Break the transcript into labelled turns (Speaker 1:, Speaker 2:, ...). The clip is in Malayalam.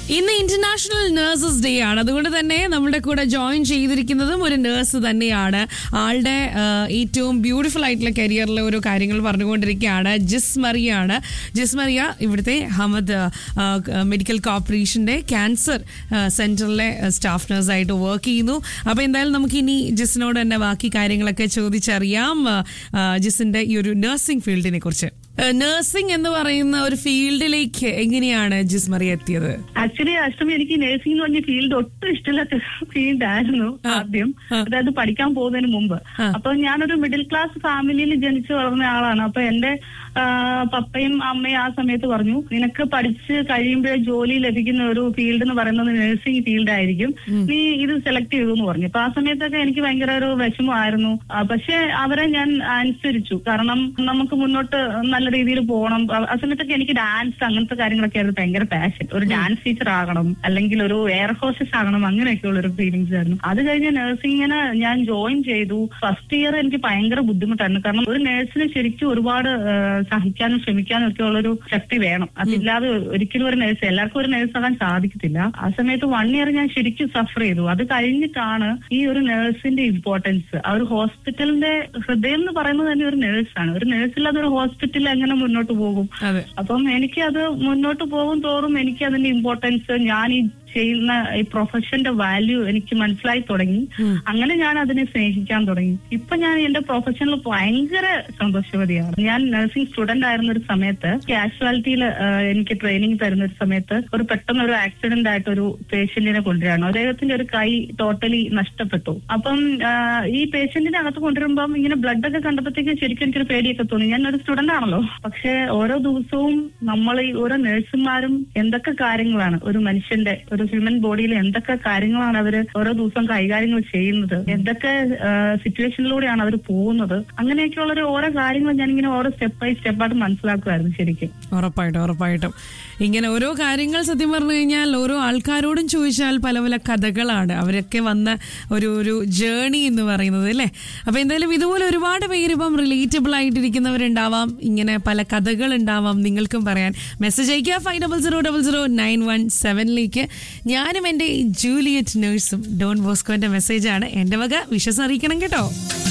Speaker 1: ഇന്ന് ഇന്റർനാഷണൽ നഴ്സസ് ഡേ ആണ് അതുകൊണ്ട് തന്നെ നമ്മുടെ കൂടെ ജോയിൻ ചെയ്തിരിക്കുന്നതും ഒരു നഴ്സ് തന്നെയാണ് ആളുടെ ആ, ഏറ്റവും ബ്യൂട്ടിഫുൾ ആയിട്ടുള്ള കരിയറിലെ ഓരോ കാര്യങ്ങൾ പറഞ്ഞുകൊണ്ടിരിക്കുകയാണ് ജിസ് മറിയാണ് ജിസ് മറിയ ഇവിടുത്തെ ഹമദ് ആ, മെഡിക്കൽ കോർപ്പറേഷന്റെ ക്യാൻസർ ആ, സെന്ററിലെ സ്റ്റാഫ് നഴ്സായിട്ട് വർക്ക് ചെയ്യുന്നു അപ്പോൾ എന്തായാലും നമുക്ക് ഇനി ജിസിനോട് തന്നെ ബാക്കി കാര്യങ്ങളൊക്കെ ചോദിച്ചറിയാം ആ, ആ, ജിസിന്റെ ഈ ഒരു നഴ്സിംഗ് ഫീൽഡിനെ കുറിച്ച് നഴ്സിംഗ് എന്ന് പറയുന്ന ഒരു ഫീൽഡിലേക്ക് എങ്ങനെയാണ് ജിസ് മറിയ എത്തിയത്
Speaker 2: ആക്ച്വലി അഷ്ടമി എനിക്ക് നഴ്സിംഗ് എന്ന് പറഞ്ഞ ഫീൽഡ് ഒട്ടും ഇഷ്ടമില്ലാത്ത ഫീൽഡ് ആയിരുന്നു ആദ്യം അതായത് പഠിക്കാൻ പോകുന്നതിന് മുമ്പ് അപ്പൊ ഞാനൊരു മിഡിൽ ക്ലാസ് ഫാമിലിയിൽ ജനിച്ചു വളർന്ന ആളാണ് അപ്പൊ എന്റെ ആ, പപ്പയും അമ്മയും ആ സമയത്ത് പറഞ്ഞു നിനക്ക് പഠിച്ച് കഴിയുമ്പോഴേ ജോലി ലഭിക്കുന്ന ഒരു ഫീൽഡ് എന്ന് പറയുന്നത് നഴ്സിംഗ് ഫീൽഡ് ആയിരിക്കും നീ ഇത് സെലക്ട് ചെയ്തു എന്ന് പറഞ്ഞു അപ്പൊ ആ സമയത്തൊക്കെ എനിക്ക് ഭയങ്കര ഒരു വിഷമമായിരുന്നു ആ, പക്ഷെ അവരെ ഞാൻ അനുസരിച്ചു കാരണം നമുക്ക് മുന്നോട്ട് നല്ല രീതിയിൽ പോകണം ആ- ആ സമയത്തൊക്കെ എനിക്ക് ഡാൻസ് അങ്ങനത്തെ കാര്യങ്ങളൊക്കെ ആയിരുന്നു ഭയങ്കര പാഷൻ ഒരു ഡാൻസ് ടീച്ചർ ആകണം അല്ലെങ്കിൽ ഒരു എയർ ഹോസ്റ്റസ് ആകണം അങ്ങനെയൊക്കെയുള്ള ഒരു ഫീലിങ്സ് ആയിരുന്നു അത് കഴിഞ്ഞ് നഴ്സിംഗിന് ഞാൻ ജോയിൻ ചെയ്തു ഫസ്റ്റ് ഇയർ എനിക്ക് ഭയങ്കര ബുദ്ധിമുട്ടായിരുന്നു കാരണം ഒരു നഴ്സിന് ശരിക്കും ഒരുപാട് ആ, സഹിക്കാനും ക്ഷമിക്കാനും ഒക്കെ ഉള്ളൊരു ശക്തി വേണം അതില്ലാതെ ഒരിക്കലും ഒരു നഴ്സ് എല്ലാവർക്കും ഒരു നഴ്സ് ആകാൻ സാധിക്കത്തില്ല ആ സമയത്ത് വൺ ഇയർ ഞാൻ ശരിക്കും സഫർ ചെയ്തു അത് കഴിഞ്ഞിട്ടാണ് ഈ ഒരു നഴ്സിന്റെ ഇമ്പോർട്ടൻസ് ആ ഒരു ഹോസ്പിറ്റലിന്റെ ഹൃദയം എന്ന് പറയുന്നത് തന്നെ ഒരു നഴ്സാണ് ഒരു നഴ്സില്ലാതെ ഒരു ഹോസ്പിറ്റൽ എങ്ങനെ മുന്നോട്ട് പോകും
Speaker 1: അതെ
Speaker 2: അപ്പം എനിക്കത് മുന്നോട്ട് പോകും തോറും എനിക്ക് അതിന്റെ ഇമ്പോർട്ടൻസ് ഞാൻ ഈ ചെയ്യുന്ന ഈ പ്രൊഫഷന്റെ വാല്യൂ എനിക്ക് മനസ്സിലായി തുടങ്ങി അങ്ങനെ ഞാൻ അതിനെ സ്നേഹിക്കാൻ തുടങ്ങി ഇപ്പൊ ഞാൻ എന്റെ പ്രൊഫഷനിൽ ഭയങ്കര സന്തോഷവതിയാണ് ഞാൻ നഴ്സിംഗ് സ്റ്റുഡന്റ് ആയിരുന്ന ഒരു സമയത്ത് കാഷ്വാലിറ്റിയിൽ എനിക്ക് ട്രെയിനിങ് തരുന്ന ഒരു സമയത്ത് ഒരു പെട്ടെന്ന് ഒരു ആക്സിഡന്റ് ആയിട്ട് ഒരു പേഷ്യന്റിനെ കൊണ്ടുവരികയാണ് അദ്ദേഹത്തിന്റെ ഒരു കൈ ടോട്ടലി നഷ്ടപ്പെട്ടു അപ്പം ആ, ഈ പേഷ്യന്റിനെ അകത്ത് കൊണ്ടുവരുമ്പം ഇങ്ങനെ ബ്ലഡ് ഒക്കെ കണ്ടപ്പോഴത്തേക്കും ശരിക്കും എനിക്കൊരു പേടിയൊക്കെ തോന്നി ഞാൻ ഒരു സ്റ്റുഡന്റ് ആണല്ലോ പക്ഷെ ഓരോ ദിവസവും നമ്മൾ ഈ ഓരോ നഴ്സുമാരും എന്തൊക്കെ കാര്യങ്ങളാണ് ഒരു മനുഷ്യന്റെ ഒരു ഹ്യൂമൻ ബോഡിയിൽ എന്തൊക്കെ കാര്യങ്ങളാണ് അവര് ഓരോ ദിവസം കൈകാര്യങ്ങൾ ചെയ്യുന്നത് എന്തൊക്കെ സിറ്റുവേഷനിലൂടെയാണ് അവർ പോകുന്നത് അങ്ങനെയൊക്കെയുള്ള ഒരു ഓരോ കാര്യങ്ങൾ ഞാനിങ്ങനെ ഓരോ സ്റ്റെപ്പ് ബൈ സ്റ്റെപ്പായിട്ട് മനസ്സിലാക്കുമായിരുന്നു ശരിക്കും
Speaker 1: ഉറപ്പായിട്ടും ഉറപ്പായിട്ടും ഇങ്ങനെ ഓരോ കാര്യങ്ങൾ സത്യം പറഞ്ഞു കഴിഞ്ഞാൽ ഓരോ ആൾക്കാരോടും ചോദിച്ചാൽ പല പല കഥകളാണ് അവരൊക്കെ വന്ന ഒരു ഒരു ജേണി എന്ന് പറയുന്നത് അല്ലേ അപ്പൊ എന്തായാലും ഇതുപോലെ ഒരുപാട് പേര് ഇപ്പം റിലേറ്റബിൾ ആയിട്ടിരിക്കുന്നവരുണ്ടാവാം ഇങ്ങനെ പല കഥകൾ ഉണ്ടാവാം നിങ്ങൾക്കും പറയാൻ മെസ്സേജ് അയക്കുക five double zero double zero nine one സെവനിലേക്ക് ഞാനും എൻ്റെ ജൂലിയറ്റ് നേഴ്സും ഡോൺ ബോസ്കോന്റെ മെസ്സേജാണ് എൻ്റെ വക വിശ്വസം അറിയിക്കണം കേട്ടോ